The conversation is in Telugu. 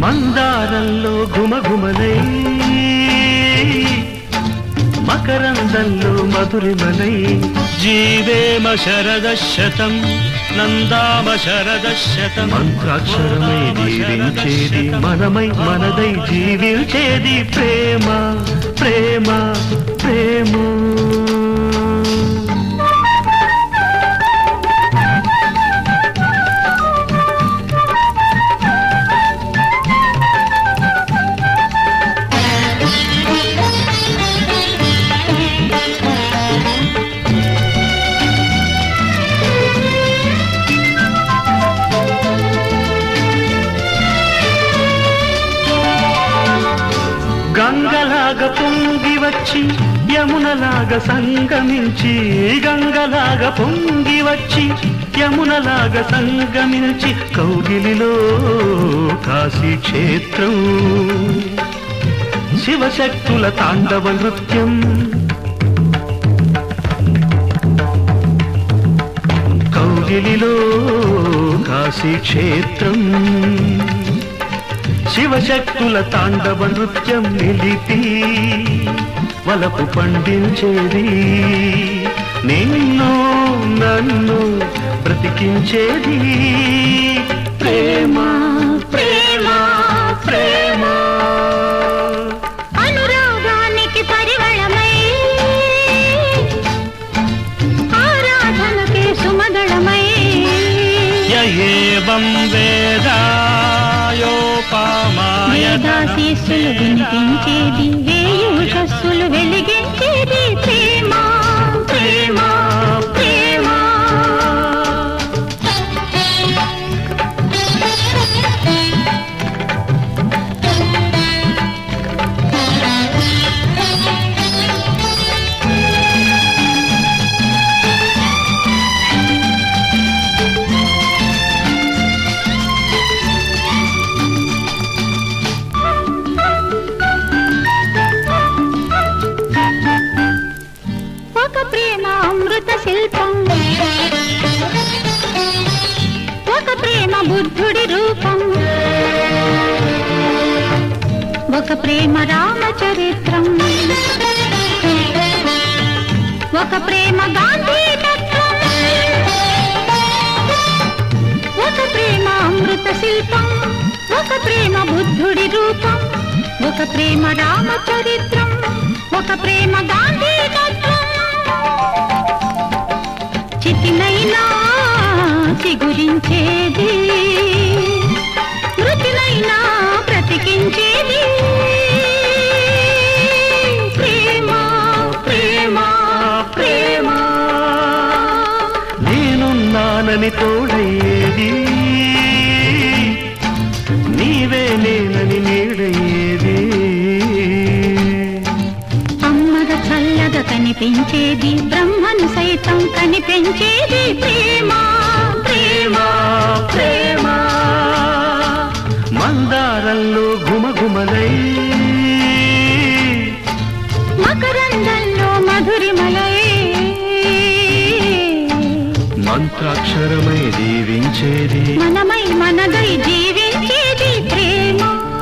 మందారంలో గుమగుమలై మకరందంలో మధురిమలై జీవేమ శరదశతం నందామ శరదశతం మంత్రాక్షరమై దీవించేది మనమై మనదై జీవించేది ప్రేమ ప్రేమ ప్రేమ గంగలాగా పొంగి వచ్చి యమునలాగా సంగమించి గంగలాగా పొంగి వచ్చి యమునలాగా సంగమించి కౌగిలిలో కాశీ క్షేత్రం శివశక్తుల తాండవ నృత్యం కౌగిలిలో కాశీ క్షేత్రం శివశక్తుల తాండవ నృత్యం నిలిపి వలపు పండించేది నిన్ను నన్ను బ్రతికించేది ప్రేమ ప్రేమ ప్రేమ అనురాగానికి పరిమళమై ఆరాధనకి సుమగళమై ఏవం వేదాయోపామాయ వేదాశీస్సులు వినిపించేది వేయుషస్సులు వెలిగించేది ప్రేమ ప్రేమ ప్రేమ ఒక ప్రేమ అమృత శిల్పం ఒక ప్రేమ బుద్ధుడి రూపం ఒక ప్రేమ రామచరిత్రం ఒక ప్రేమ గాంధీ తత్వం ఒక ప్రేమ అమృత శిల్పం ఒక ప్రేమ బుద్ధుడి రూపం ఒక ప్రేమ రామచరిత్రం ఒక ప్రేమ గాంధీ తత్వం చితినైనా చిగురించేది మృతినైనా బ్రతికించేది ప్రేమ ప్రేమ ప్రేమ నేనున్నానని తోడయ్యేది నీవే నేనని నీడయ్యేది అమ్మగా చల్లగా కనిపించేది బ్రహ్మను సైతం కనిపించేది ప్రేమ ప్రేమ ప్రేమ మందారంలో గుమగుమలై మకరందంలో మధురిమలై మంత్రాక్షరమై దీవించేది మనమై మనదై జీవించేది ప్రేమ